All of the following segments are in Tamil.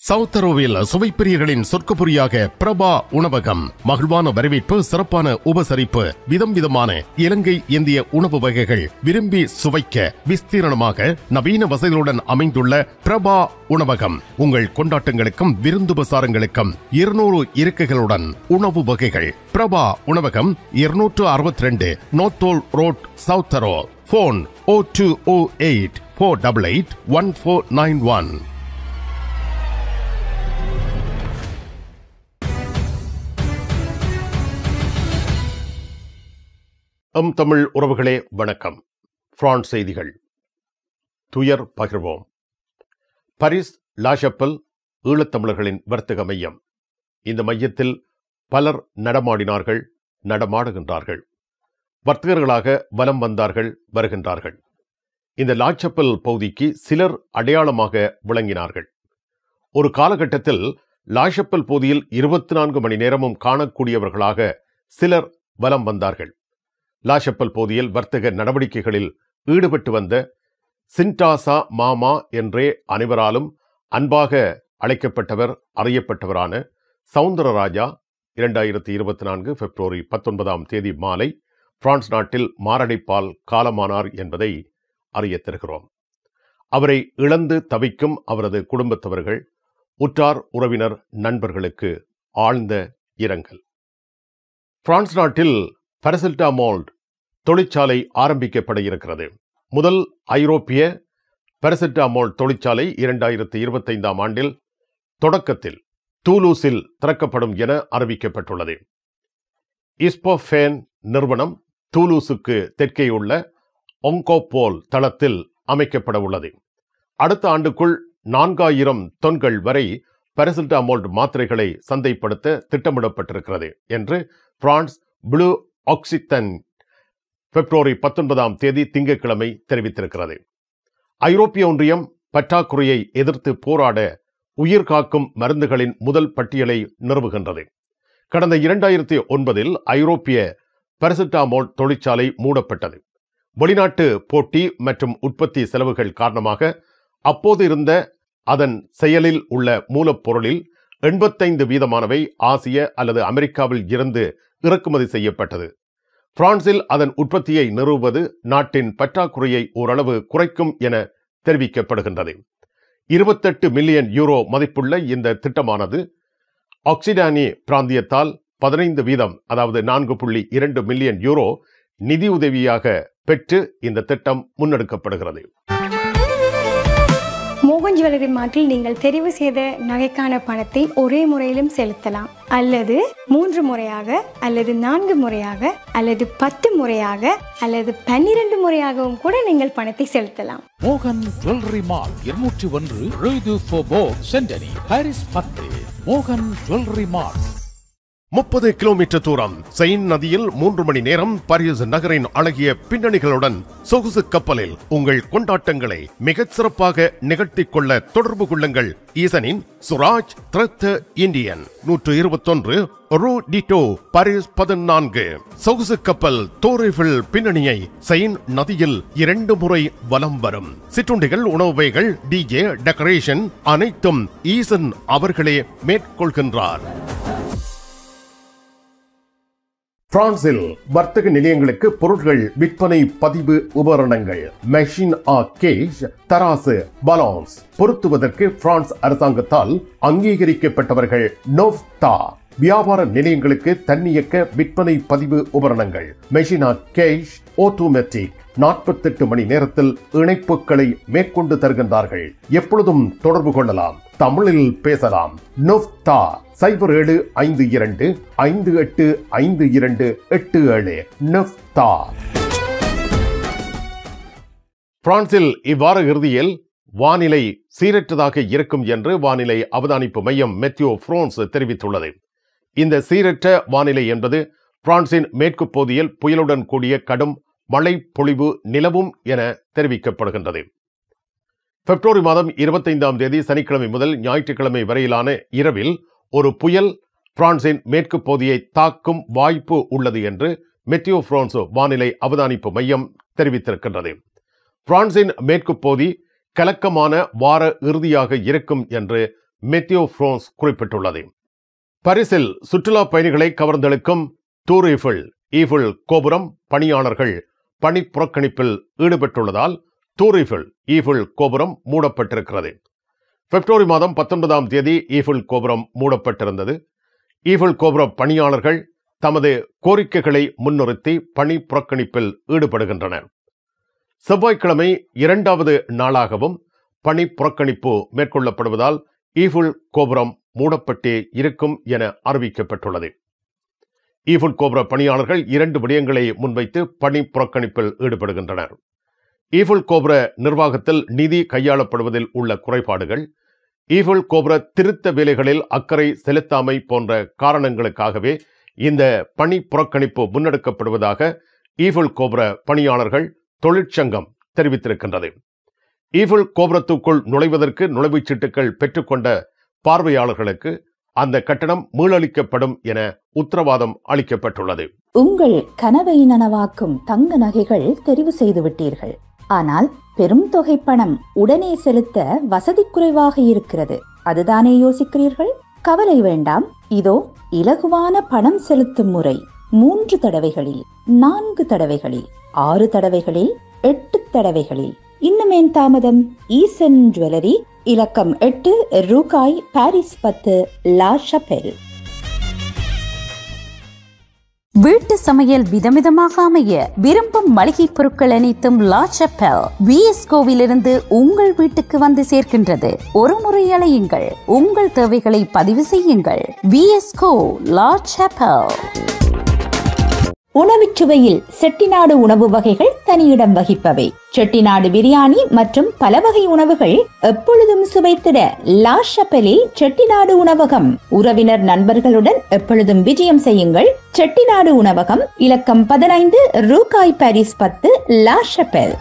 சவுத்தரோவில் சுவைப்பிரியர்களின் சொர்க்கபுரியாக பிரபா உணவகம் மகிழ்வான வரவேற்பு சிறப்பான உபசரிப்பு விதம் விதமான இலங்கை இந்திய உணவு வகைகள் விரும்பி சுவைக்க விஸ்தீரணமாக நவீன வசதிகளுடன் அமைந்துள்ள பிரபா உணவகம் உங்கள் கொண்டாட்டங்களுக்கும் விருந்துபசாரங்களுக்கும் இருநூறு இருக்கைகளுடன் உணவு வகைகள் பிரபா உணவகம் இருநூற்று அறுபத்தி ரெண்டு நோத்தோல் ரோட் சவுத்தரோ phone O two O eight four double eight one four nine one எம் தமிழ் உறவுகளே வணக்கம் பிரான்ஸ் செய்திகள் துயர் பகிர்வோம் பரிஸ் லாஷப்பல் ஈழத்தமிழர்களின் வர்த்தக மையம் இந்த மையத்தில் பலர் நடமாடினார்கள் நடமாடுகின்றார்கள் வர்த்தகர்களாக வலம் வந்தார்கள் வருகின்றார்கள் இந்த லாச்சப்பல் பகுதிக்கு சிலர் அடையாளமாக விளங்கினார்கள் ஒரு காலகட்டத்தில் லாஷப்பல் பகுதியில் இருபத்தி நான்கு மணி நேரமும் காணக்கூடியவர்களாக சிலர் வலம் வந்தார்கள் லாஷப்பல் பகுதியில் வர்த்தக நடவடிக்கைகளில் ஈடுபட்டு வந்த சின்டாசா மாமா என்றே அனைவராலும் அன்பாக அழைக்கப்பட்டவர் அறியப்பட்டவரான சவுந்தரராஜா இரண்டாயிரத்தி இருபத்தி நான்கு பிப்ரவரி பத்தொன்பதாம் தேதி மாலை பிரான்ஸ் நாட்டில் மாரடைப்பால் காலமானார் என்பதை அறியத் தருகிறோம் அவரை இழந்து தவிக்கும் அவரது குடும்பத்தவர்கள் உற்றார் உறவினர் நண்பர்களுக்கு ஆழ்ந்த இரங்கல் பிரான்ஸ் நாட்டில் பரசில்டாமால்ட் தொழிற்சாலை ஆரம்பிக்கப்பட இருக்கிறது முதல் ஐரோப்பிய பரசில்டாமால் தொழிற்சாலை இரண்டாயிரத்தி இருபத்தைந்தாம் ஆண்டில் தொடக்கத்தில் தூலூஸில் திறக்கப்படும் என அறிவிக்கப்பட்டுள்ளது இஸ்போஃபேன் நிறுவனம் தூலூஸுக்கு தெற்கே உள்ள ஒங்கோபோல் தளத்தில் அமைக்கப்பட உள்ளது அடுத்த ஆண்டுக்குள் நான்காயிரம் தொன்கள் வரை பரசில்டாமோல்ட் மாத்திரைகளை சந்தைப்படுத்த திட்டமிடப்பட்டிருக்கிறது என்று பிரான்ஸ் ப்ளூ ஆக்சித்தன் பிப்ரவரி பத்தொன்பதாம் தேதி திங்கட்கிழமை தெரிவித்திருக்கிறது ஐரோப்பிய ஒன்றியம் பற்றாக்குறையை எதிர்த்து போராட உயிர் காக்கும் மருந்துகளின் முதல் பட்டியலை நிறுவுகின்றது கடந்த இரண்டாயிரத்தி ஒன்பதில் ஐரோப்பிய பரசிட்டாமோல் தொழிற்சாலை மூடப்பட்டது வெளிநாட்டு போட்டி மற்றும் உற்பத்தி செலவுகள் காரணமாக அப்போது இருந்த அதன் செயலில் உள்ள மூலப்பொருளில் எண்பத்தைந்து வீதமானவை ஆசிய அல்லது அமெரிக்காவில் இருந்து இறக்குமதி செய்யப்பட்டது பிரான்சில் அதன் உற்பத்தியை நிறுவுவது நாட்டின் பற்றாக்குறையை ஓரளவு குறைக்கும் என தெரிவிக்கப்படுகின்றது இருபத்தெட்டு மில்லியன் யூரோ மதிப்புள்ள இந்த திட்டமானது ஆக்சிடானி பிராந்தியத்தால் பதினைந்து வீதம் அதாவது நான்கு புள்ளி இரண்டு மில்லியன் யூரோ நிதியுதவியாக பெற்று இந்த திட்டம் முன்னெடுக்கப்படுகிறது மோகன் ஜுவல்லரி மார்ட்டில் நீங்கள் தெரிவு செய்த நகைக்கான பணத்தை ஒரே முறையிலும் செலுத்தலாம் அல்லது மூன்று முறையாக அல்லது நான்கு முறையாக அல்லது பத்து முறையாக அல்லது பன்னிரண்டு முறையாகவும் கூட நீங்கள் பணத்தை செலுத்தலாம் மோகன் ஜுவல்லரி மால் இருநூற்றி ஒன்று ரூது ஃபோபோ சென்டனி பாரிஸ் பத்து மோகன் ஜுவல்லரி மால் முப்பது கிலோமீட்டர் தூரம் செயின் நதியில் மூன்று மணி நேரம் பாரிஸ் நகரின் அழகிய பின்னணிகளுடன் சொகுசு கப்பலில் உங்கள் கொண்டாட்டங்களை மிகச் சிறப்பாக நிகழ்த்திக் கொள்ள தொடர்பு கொள்ளுங்கள் ஈசனின் சுராஜ் த்ரத்த இந்தியன் நூற்று இருபத்தொன்று ரூ டிட்டோ பாரிஸ் பதினான்கு சொகுசு கப்பல் தோரிஃபில் பின்னணியை செயின் நதியில் இரண்டு முறை வலம் வரும் சிற்றுண்டிகள் உணவுகள் டிஜே டெக்கரேஷன் அனைத்தும் ஈசன் அவர்களே மேற்கொள்கின்றார் பிரான்சில் வர்த்தக நிலையங்களுக்கு பொருட்கள் விற்பனை பதிவு உபகரணங்கள் மெஷின் ஆ கேஷ் தராசு பலான்ஸ் பொருத்துவதற்கு பிரான்ஸ் அரசாங்கத்தால் அங்கீகரிக்கப்பட்டவர்கள் நோவ்தா வியாபார நிலையங்களுக்கு தன்னியக்க விற்பனை பதிவு உபகரணங்கள் மெஷினா கேஷ் ஆட்டோமேட்டிக் நாற்பத்தெட்டு மணி நேரத்தில் இணைப்புகளை மேற்கொண்டு தருகின்றார்கள் எப்பொழுதும் தொடர்பு கொள்ளலாம் தமிழில் பேசலாம் நொஃப்தா சைபர் ஏழு ஐந்து இரண்டு ஐந்து எட்டு ஐந்து இரண்டு எட்டு ஏழு நொஃப்தா பிரான்சில் இவ்வார இறுதியில் வானிலை சீரற்றதாக இருக்கும் என்று வானிலை அவதானிப்பு மையம் மெத்தியோ பிரான்ஸ் தெரிவித்துள்ளது இந்த சீரற்ற வானிலை என்பது பிரான்சின் மேற்கு பகுதியில் புயலுடன் கூடிய கடும் மழை பொழிவு நிலவும் என தெரிவிக்கப்படுகின்றது பிப்ரவரி மாதம் இருபத்தைந்தாம் தேதி சனிக்கிழமை முதல் ஞாயிற்றுக்கிழமை வரையிலான இரவில் ஒரு புயல் பிரான்சின் மேற்கு பகுதியை தாக்கும் வாய்ப்பு உள்ளது என்று மெத்தியோ பிரான்ஸ் வானிலை அவதானிப்பு மையம் தெரிவித்திருக்கின்றது பிரான்சின் மேற்கு பகுதி கலக்கமான வார இறுதியாக இருக்கும் என்று மெத்தியோ ஃப்ரான்ஸ் குறிப்பிட்டுள்ளது பரிசில் சுற்றுலா பயணிகளை கவர்ந்தெழுக்கும் டூர் ஈஃபிள் ஈஃபிள் கோபுரம் பணியாளர்கள் பணி புறக்கணிப்பில் ஈடுபட்டுள்ளதால் டூர் ஈஃபிள் ஈஃபிள் கோபுரம் மூடப்பட்டிருக்கிறது பிப்ரவரி மாதம் பத்தொன்பதாம் தேதி ஈஃபிள் கோபுரம் மூடப்பட்டிருந்தது ஈஃபிள் கோபுர பணியாளர்கள் தமது கோரிக்கைகளை முன்னிறுத்தி பணி புறக்கணிப்பில் ஈடுபடுகின்றனர் செவ்வாய்க்கிழமை இரண்டாவது நாளாகவும் பணி புறக்கணிப்பு மேற்கொள்ளப்படுவதால் ஈஃபுல் கோபுரம் மூடப்பட்டே இருக்கும் என அறிவிக்கப்பட்டுள்ளது ஈஃபுல் கோபுர பணியாளர்கள் இரண்டு விடயங்களை முன்வைத்து பணி புறக்கணிப்பில் ஈடுபடுகின்றனர் ஈஃபுல் கோபுர நிர்வாகத்தில் நிதி கையாளப்படுவதில் உள்ள குறைபாடுகள் ஈஃபுல் கோபுர திருத்த வேலைகளில் அக்கறை செலுத்தாமை போன்ற காரணங்களுக்காகவே இந்த பணி புறக்கணிப்பு முன்னெடுக்கப்படுவதாக ஈஃபுல் கோபுர பணியாளர்கள் தொழிற்சங்கம் தெரிவித்திருக்கின்றது ஈஃபிள் கோபுரத்துக்குள் நுழைவதற்கு நுழைவுச் சீட்டுகள் பெற்றுக்கொண்ட பார்வையாளர்களுக்கு அந்த கட்டணம் மீளளிக்கப்படும் என உத்தரவாதம் அளிக்கப்பட்டுள்ளது உங்கள் கனவை நனவாக்கும் தங்க நகைகள் தெரிவு செய்து விட்டீர்கள் ஆனால் பெரும் தொகை பணம் உடனே செலுத்த வசதி குறைவாக இருக்கிறது அதுதானே யோசிக்கிறீர்கள் கவலை வேண்டாம் இதோ இலகுவான பணம் செலுத்தும் முறை மூன்று தடவைகளில் நான்கு தடவைகளில் ஆறு தடவைகளில் எட்டு தடவைகளில் இன்னுமேன் தாமதம் ஈசன் ஜுவல்லரி இலக்கம் எட்டு ரூகாய் பாரிஸ் பத்து லா ஷபெல் வீட்டு சமையல் விதவிதமாக அமைய விரும்பும் மளிகை பொருட்கள் அனைத்தும் லா செப்பல் விஎஸ்கோவிலிருந்து உங்கள் வீட்டுக்கு வந்து சேர்க்கின்றது ஒரு முறை அலையுங்கள் உங்கள் தேவைகளை பதிவு செய்யுங்கள் விஎஸ்கோ லா செப்பல் உணவுச் சுவையில் செட்டிநாடு உணவு வகைகள் தனியிடம் வகிப்பவை செட்டிநாடு பிரியாணி மற்றும் பல வகை உணவுகள் எப்பொழுதும் சுவைத்திட லா ஷப்பலில் செட்டிநாடு உணவகம் உறவினர் நண்பர்களுடன் எப்பொழுதும் விஜயம் செய்யுங்கள் செட்டிநாடு உணவகம் இலக்கம் பதினைந்து ரூகாய் பாரிஸ் பத்து லா ஷப்பல்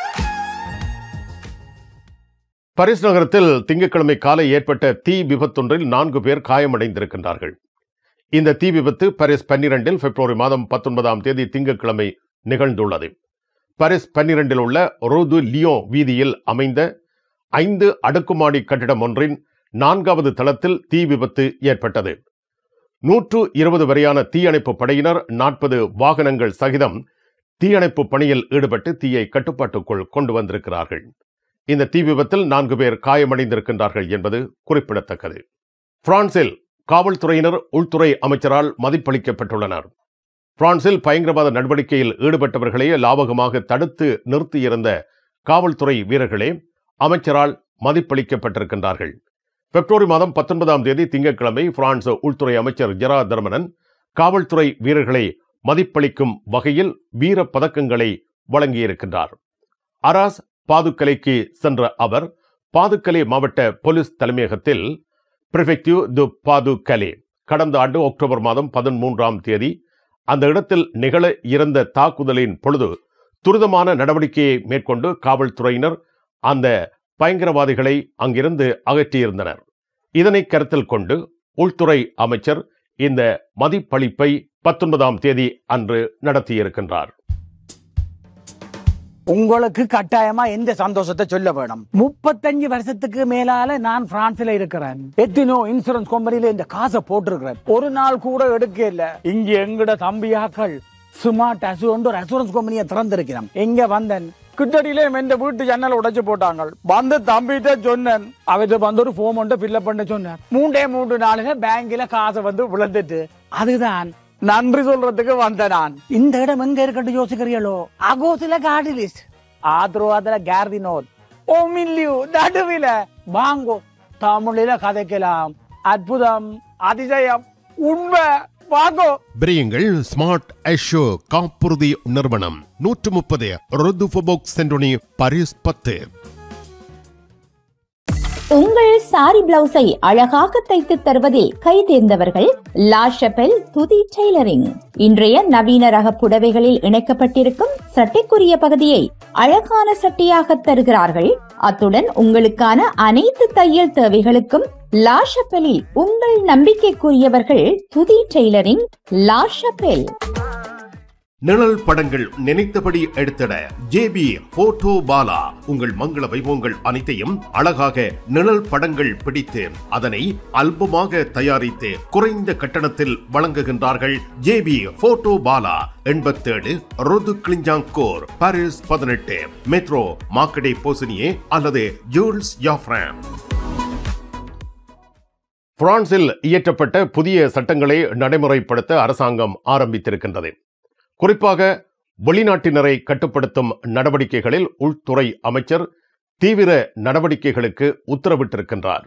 பரிஸ் நகரத்தில் திங்கட்கிழமை காலை ஏற்பட்ட தீ விபத்தொன்றில் நான்கு பேர் காயமடைந்திருக்கின்றார்கள் இந்த தீ விபத்து பரிஸ் பன்னிரண்டில் பிப்ரவரி மாதம் பத்தொன்பதாம் தேதி திங்கட்கிழமை நிகழ்ந்துள்ளது பரிஸ் பன்னிரண்டில் உள்ள ரோது லியோ வீதியில் அமைந்த ஐந்து அடுக்குமாடி கட்டிடம் ஒன்றின் நான்காவது தளத்தில் தீ விபத்து ஏற்பட்டது நூற்று இருபது வரையான தீயணைப்பு படையினர் நாற்பது வாகனங்கள் சகிதம் தீயணைப்பு பணியில் ஈடுபட்டு தீயை கட்டுப்பாட்டுக்குள் கொண்டு வந்திருக்கிறார்கள் இந்த தீ விபத்தில் நான்கு பேர் காயமடைந்திருக்கின்றார்கள் என்பது குறிப்பிடத்தக்கது பிரான்சில் காவல்துறையினர் உள்துறை அமைச்சரால் மதிப்பளிக்கப்பட்டுள்ளனர் பிரான்சில் பயங்கரவாத நடவடிக்கையில் ஈடுபட்டவர்களே லாபகமாக தடுத்து நிறுத்தியிருந்த காவல்துறை வீரர்களே அமைச்சரால் மதிப்பளிக்கப்பட்டிருக்கின்றார்கள் பிப்ரவரி மாதம் பத்தொன்பதாம் தேதி திங்கட்கிழமை பிரான்ஸ் உள்துறை அமைச்சர் ஜெரா தர்மனன் காவல்துறை வீரர்களை மதிப்பளிக்கும் வகையில் வீர பதக்கங்களை வழங்கியிருக்கின்றார் அராஸ் பாதுக்கலைக்கு சென்ற அவர் பாதுக்கலை மாவட்ட போலீஸ் தலைமையகத்தில் பிரிஃபெக்டிவ் து பாதுக்கலே கடந்த ஆண்டு அக்டோபர் மாதம் பதிமூன்றாம் தேதி அந்த இடத்தில் நிகழ இருந்த தாக்குதலின் பொழுது துரிதமான நடவடிக்கையை மேற்கொண்டு காவல்துறையினர் அந்த பயங்கரவாதிகளை அங்கிருந்து அகற்றியிருந்தனர் இதனை கருத்தில் கொண்டு உள்துறை அமைச்சர் இந்த மதிப்பளிப்பை பத்தொன்பதாம் தேதி அன்று நடத்தியிருக்கின்றார் உங்களுக்கு கட்டாயமா எந்த சந்தோஷத்தை சொல்ல வேணும் முப்பத்தஞ்சு வருஷத்துக்கு மேலால நான் பிரான்ஸ்ல இருக்கிறேன் எத்தினோ இன்சூரன்ஸ் கம்பெனில இந்த காசை போட்டிருக்கிறேன் ஒரு நாள் கூட எடுக்க இல்ல இங்க எங்கட தம்பியாக்கள் ஸ்மார்ட் அசூரன்ட் ஒரு அசூரன்ஸ் கம்பெனியை திறந்திருக்கிறோம் எங்க வந்தேன் கிட்டடியில இந்த வீட்டு ஜன்னல் உடைச்சு போட்டாங்க வந்து தம்பிட்ட சொன்னேன் அவர்கிட்ட வந்து ஒரு ஃபோம் ஒன்று ஃபில்அப் பண்ண சொன்னேன் மூன்றே மூன்று நாளுல பேங்க்ல காசை வந்து விழுந்துட்டு அதுதான் நன்றி சொல்றதுக்கு வந்த நான் இந்த இடம் எங்க இருக்கட்டும் யோசிக்கிறீங்களோ அகோசில காடி லிஸ்ட் ஆத்ரோவாதுல கேர்தினோத் ஓ மில்லியூ நடுவில வாங்கோ தமிழில கதைக்கலாம் அற்புதம் அதிசயம் உண்மை வாங்கோ பிரியுங்கள் ஸ்மார்ட் ஐஷோ காப்புறுதி நிறுவனம் நூற்று முப்பது ருதுஃபோபோக் சென்டோனி பரிஸ் பத்து உங்கள் சாரி பிளவுஸை அழகாக தைத்து தருவதில் கை தேர்ந்தவர்கள் லா ஷபெல் துதி டெய்லரிங் இன்றைய நவீன ரக புடவைகளில் இணைக்கப்பட்டிருக்கும் சட்டைக்குரிய பகுதியை அழகான சட்டையாக தருகிறார்கள் அத்துடன் உங்களுக்கான அனைத்து தையல் தேவைகளுக்கும் லா ஷபெலில் உங்கள் நம்பிக்கைக்குரியவர்கள் துதி டெய்லரிங் லா ஷபெல் நிழல் படங்கள் நினைத்தபடி எடுத்திட ஜேபி போட்டோ பாலா உங்கள் மங்கள வைபவங்கள் அனைத்தையும் அழகாக நிழல் படங்கள் பிடித்து அதனை அல்பமாக தயாரித்து குறைந்த கட்டணத்தில் வழங்குகின்றார்கள் ஜேபி போட்டோ பாலா எண்பத்தேழு ருது கிளிஞ்சாங்கோர் பாரிஸ் பதினெட்டு மெட்ரோ மாக்கடே போசினியே அல்லது ஜூல்ஸ் யாஃப்ராம் பிரான்சில் இயற்றப்பட்ட புதிய சட்டங்களை நடைமுறைப்படுத்த அரசாங்கம் ஆரம்பித்திருக்கின்றது குறிப்பாக வெளிநாட்டினரை கட்டுப்படுத்தும் நடவடிக்கைகளில் உள்துறை அமைச்சர் தீவிர நடவடிக்கைகளுக்கு உத்தரவிட்டிருக்கின்றார்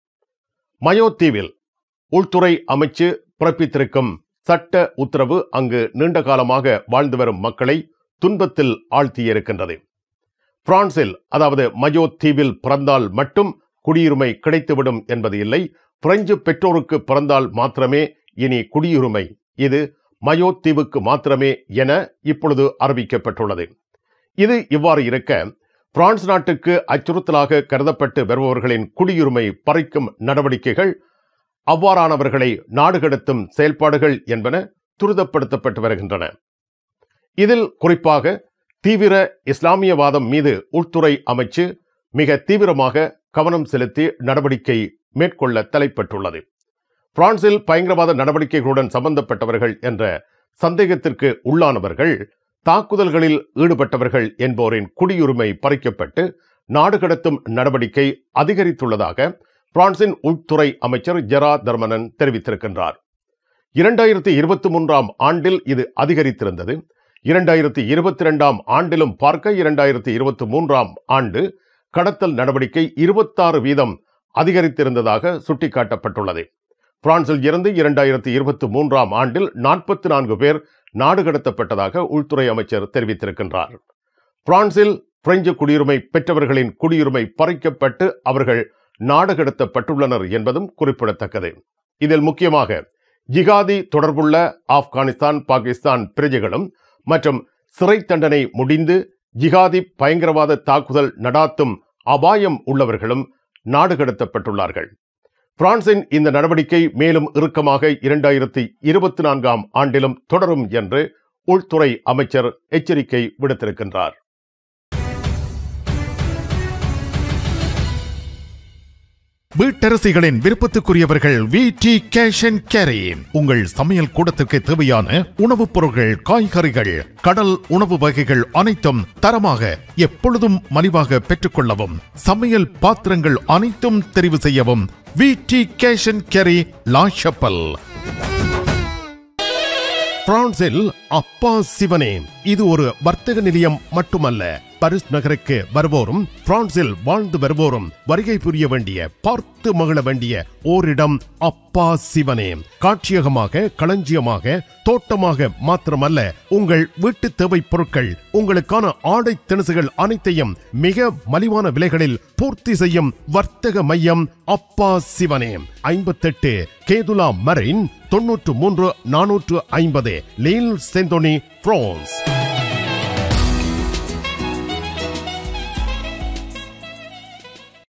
மயோ தீவில் உள்துறை அமைச்சு பிறப்பித்திருக்கும் சட்ட உத்தரவு அங்கு நீண்ட காலமாக வாழ்ந்து வரும் மக்களை துன்பத்தில் ஆழ்த்தியிருக்கின்றது பிரான்சில் அதாவது மயோ தீவில் பிறந்தால் மட்டும் குடியுரிமை கிடைத்துவிடும் என்பது இல்லை பிரெஞ்சு பெற்றோருக்கு பிறந்தால் மாத்திரமே இனி குடியுரிமை இது மயோ தீவுக்கு மாத்திரமே என இப்பொழுது அறிவிக்கப்பட்டுள்ளது இது இவ்வாறு இருக்க பிரான்ஸ் நாட்டுக்கு அச்சுறுத்தலாக கருதப்பட்டு வருபவர்களின் குடியுரிமை பறிக்கும் நடவடிக்கைகள் அவ்வாறானவர்களை நாடு கடத்தும் செயல்பாடுகள் என்பன துரிதப்படுத்தப்பட்டு வருகின்றன இதில் குறிப்பாக தீவிர இஸ்லாமியவாதம் மீது உள்துறை அமைச்சு மிக தீவிரமாக கவனம் செலுத்தி நடவடிக்கை மேற்கொள்ள தலைப்பட்டுள்ளது பிரான்சில் பயங்கரவாத நடவடிக்கைகளுடன் சம்பந்தப்பட்டவர்கள் என்ற சந்தேகத்திற்கு உள்ளானவர்கள் தாக்குதல்களில் ஈடுபட்டவர்கள் என்போரின் குடியுரிமை பறிக்கப்பட்டு நாடு கடத்தும் நடவடிக்கை அதிகரித்துள்ளதாக பிரான்சின் உள்துறை அமைச்சர் ஜெரா தர்மனன் தெரிவித்திருக்கின்றார் இரண்டாயிரத்தி இருபத்தி மூன்றாம் ஆண்டில் இது அதிகரித்திருந்தது இரண்டாயிரத்தி இருபத்தி இரண்டாம் ஆண்டிலும் பார்க்க இரண்டாயிரத்தி இருபத்தி மூன்றாம் ஆண்டு கடத்தல் நடவடிக்கை இருபத்தாறு வீதம் அதிகரித்திருந்ததாக சுட்டிக்காட்டப்பட்டுள்ளது பிரான்சில் இருந்து இரண்டாயிரத்தி இருபத்தி மூன்றாம் ஆண்டில் நாற்பத்தி நான்கு பேர் நாடு கடத்தப்பட்டதாக உள்துறை அமைச்சர் தெரிவித்திருக்கின்றார் பிரான்சில் பிரெஞ்சு குடியுரிமை பெற்றவர்களின் குடியுரிமை பறிக்கப்பட்டு அவர்கள் நாடு கடத்தப்பட்டுள்ளனர் என்பதும் குறிப்பிடத்தக்கது இதில் முக்கியமாக ஜிகாதி தொடர்புள்ள ஆப்கானிஸ்தான் பாகிஸ்தான் பிரஜைகளும் மற்றும் சிறை தண்டனை முடிந்து ஜிகாதி பயங்கரவாத தாக்குதல் நடாத்தும் அபாயம் உள்ளவர்களும் நாடு கடத்தப்பட்டுள்ளார்கள் பிரான்சின் இந்த நடவடிக்கை மேலும் இறுக்கமாக இரண்டாயிரத்தி இருபத்தி நான்காம் ஆண்டிலும் தொடரும் என்று உள்துறை அமைச்சர் எச்சரிக்கை விடுத்திருக்கின்றார் வீட்டரசிகளின் விருப்பத்துக்குரியவர்கள் V T cash and carry உங்கள் சமையல் கூடத்திற்கு தேவையான உணவுப் பொருட்கள் காய்கறிகள் கடல் உணவு வகைகள் அனைத்தும் தரமாக எப்பொழுதும் மலிவாக பெற்றுக்கொள்ளவும் சமையல் பாத்திரங்கள் அனைத்தும் தெரிவு செய்யவும் V T cash and carry La Chapelle பிரான்சில் அப்பா சிவனே இது ஒரு வர்த்தக நிலையம் மட்டுமல்ல பாரிஸ் நகருக்கு வருவோரும் பிரான்சில் வாழ்ந்து வருவோரும் வருகை புரிய வேண்டிய பார்த்து மகிழ வேண்டிய ஓரிடம் அப்பா சிவனே காட்சியகமாக களஞ்சியமாக தோட்டமாக மாத்திரமல்ல உங்கள் வீட்டு தேவை பொருட்கள் உங்களுக்கான ஆடை திணுசுகள் அனைத்தையும் மிக மலிவான விலைகளில் பூர்த்தி செய்யும் வர்த்தக மையம் அப்பா சிவனே ஐம்பத்தெட்டு கேதுலா மரைன் தொன்னூற்று மூன்று நானூற்று ஐம்பது லீல் செந்தோனி பிரான்ஸ்